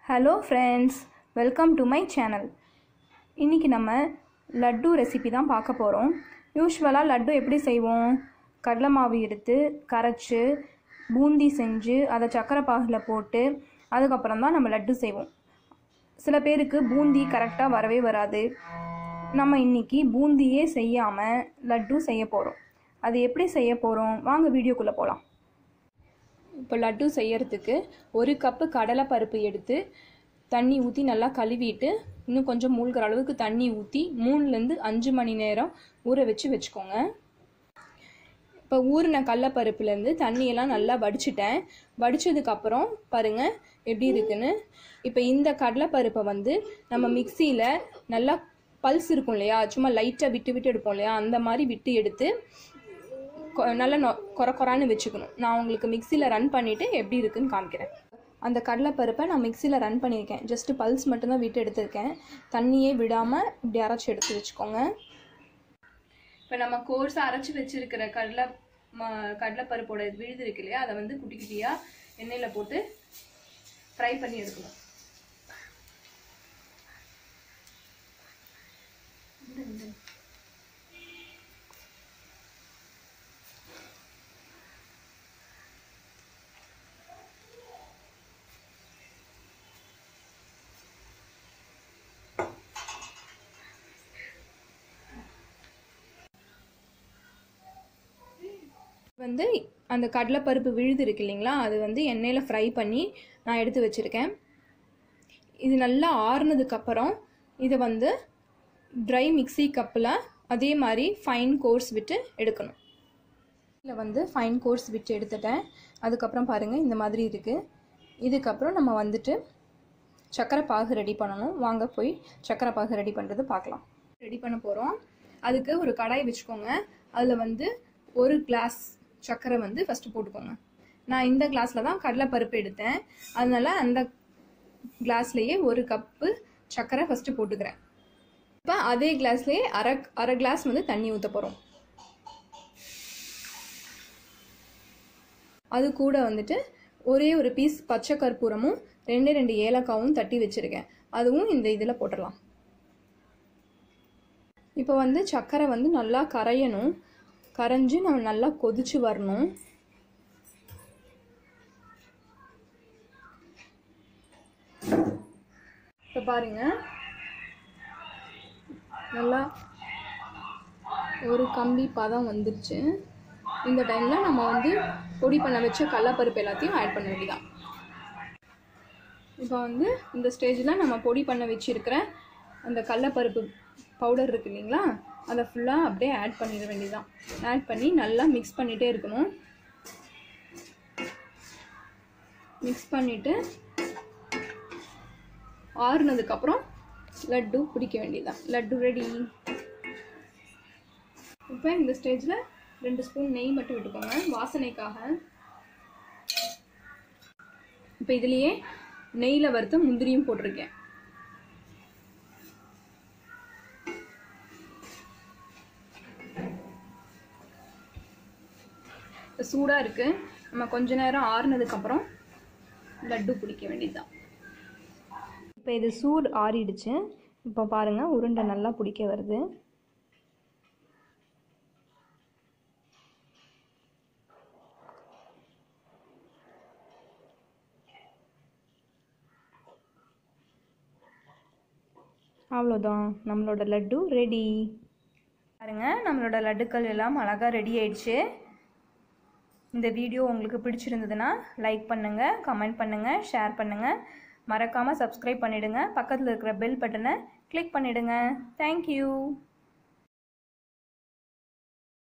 hello friends welcome to my channel இன்றைக்கி நம்ம laddu recipe தான் பார்க்க போகிறோம் யூஸ்வலாக லட்டு எப்படி செய்வோம் கடலை மாவு எடுத்து கரைச்சி பூந்தி செஞ்சு அதை சக்கரை பாகில் போட்டு அதுக்கப்புறம் தான் நம்ம லட்டு செய்வோம் சில பேருக்கு பூந்தி கரெக்டாக வரவே வராது நம்ம இன்னைக்கு பூந்தியே செய்யாமல் லட்டு செய்ய போகிறோம் அது எப்படி செய்ய போகிறோம் வாங்க வீடியோக்குள்ளே போகலாம் இப்போ லட்டு செய்யறதுக்கு ஒரு கப்பு கடலை பருப்பு எடுத்து தண்ணி ஊற்றி நல்லா கழுவிட்டு இன்னும் கொஞ்சம் மூழ்கிற அளவுக்கு தண்ணி ஊற்றி மூணுலேருந்து அஞ்சு மணி நேரம் ஊற வச்சு வச்சுக்கோங்க இப்போ ஊறின கடலப்பருப்புலேருந்து தண்ணியெல்லாம் நல்லா வடிச்சிட்டேன் வடித்ததுக்கப்புறம் பாருங்கள் எப்படி இருக்குன்னு இப்போ இந்த கடலைப்பருப்பை வந்து நம்ம மிக்சியில் நல்லா பல்ஸ் இருக்கும் இல்லையா சும்மா லைட்டாக விட்டு விட்டு எடுப்போம் இல்லையா அந்த மாதிரி விட்டு எடுத்து கொ- நல்லா நொ கொர கொரான்னு வச்சுக்கணும் நான் உங்களுக்கு மிக்சியில் ரன் பண்ணிவிட்டு எப்படி இருக்குன்னு காமிக்கிறேன் அந்த கடலைப்பருப்பை நான் மிக்சியில் ரன் பண்ணியிருக்கேன் ஜஸ்ட்டு பல்ஸ் மட்டும்தான் விட்டு எடுத்திருக்கேன் தண்ணியே விடாமல் இப்படி அரைச்சி எடுத்து வச்சுக்கோங்க இப்போ நம்ம கோர்ஸாக அரைச்சி வச்சிருக்கிற கடலை ம கடலைப்பருப்போட விழுது இருக்கு இல்லையா அதை வந்து குட்டி குட்டியாக எண்ணெயில் போட்டு ஃப்ரை பண்ணி எடுக்கணும் வந்து அந்த கடலைப்பருப்பு விழுது இருக்கு இல்லைங்களா அது வந்து எண்ணெயில் ஃப்ரை பண்ணி நான் எடுத்து வச்சுருக்கேன் இது நல்லா ஆறுனதுக்கப்புறம் இதை வந்து ட்ரை மிக்ஸி கப்பில் அதே மாதிரி ஃபைன் கோர்ஸ் விட்டு எடுக்கணும் இதில் வந்து ஃபைன் கோர்ஸ் விட்டு எடுத்துட்டேன் அதுக்கப்புறம் பாருங்கள் இந்த மாதிரி இருக்குது இதுக்கப்புறம் நம்ம வந்துட்டு சக்கரை பாகு ரெடி பண்ணணும் வாங்க போய் சக்கரை பாகு ரெடி பண்ணுறது பார்க்கலாம் ரெடி பண்ண போகிறோம் அதுக்கு ஒரு கடாய் வச்சுக்கோங்க அதில் வந்து ஒரு கிளாஸ் சக்கரை வந்து ஃபஸ்ட்டு போட்டுக்கோங்க நான் இந்த கிளாஸில் தான் கடலைப்பருப்பு எடுத்தேன் அதனால அந்த கிளாஸ்லேயே ஒரு கப்பு சக்கரை ஃபஸ்ட்டு போட்டுக்கிறேன் இப்போ அதே கிளாஸ்லேயே அரை அரை கிளாஸ் வந்து தண்ணி ஊற்ற போகிறோம் அது கூட வந்துட்டு ஒரே ஒரு பீஸ் பச்சை கற்பூரமும் ரெண்டு ரெண்டு ஏலக்காவும் தட்டி வச்சுருக்கேன் அதுவும் இந்த இதில் போட்டுடலாம் இப்போ வந்து சர்க்கரை வந்து நல்லா கரையணும் கரைஞ்சி நம்ம நல்லா கொதிச்சு வரணும் இப்போ பாருங்க நல்லா ஒரு கம்பி பதம் வந்துருச்சு இந்த டைமில் நம்ம வந்து பொடி பண்ண வச்ச கடலப்பருப்பு எல்லாத்தையும் ஆட் பண்ண வேண்டியதான் இப்போ வந்து இந்த ஸ்டேஜில் நம்ம பொடி பண்ண வச்சிருக்கிற அந்த கடலப்பருப்பு பவுடர் இருக்கு இல்லைங்களா அதை ஃபுல்லாக அப்படியே ஆட் பண்ணிட வேண்டியதான் ஆட் பண்ணி நல்லா மிக்ஸ் பண்ணிகிட்டே இருக்கணும் மிக்ஸ் பண்ணிவிட்டு ஆறுனதுக்கப்புறம் லட்டு பிடிக்க வேண்டியதுதான் லட்டு ரெடி இப்போ இந்த ஸ்டேஜில் ரெண்டு ஸ்பூன் நெய் மட்டும் விட்டுக்கோங்க வாசனைக்காக இப்போ இதுலேயே நெய்யில் வறுத்த முந்திரியும் போட்டிருக்கேன் இப்போ சூடாக இருக்குது நம்ம கொஞ்ச நேரம் ஆறுனதுக்கப்புறம் லட்டு பிடிக்க வேண்டியதுதான் இப்போ இது சூடு ஆறிடுச்சு இப்போ பாருங்கள் உருண்டை நல்லா பிடிக்க வருது அவ்வளோதான் நம்மளோட லட்டு ரெடி பாருங்க நம்மளோட லட்டுக்கள் எல்லாம் அழகாக ரெடி ஆயிடுச்சு இந்த வீடியோ உங்களுக்கு பிடிச்சிருந்ததுன்னா லைக் பண்ணுங்கள் கமெண்ட் பண்ணுங்கள் ஷேர் பண்ணுங்கள் மறக்காமல் சப்ஸ்கிரைப் பண்ணிவிடுங்க பக்கத்தில் இருக்கிற பெல் பட்டனை கிளிக் பண்ணிவிடுங்க தேங்க்யூ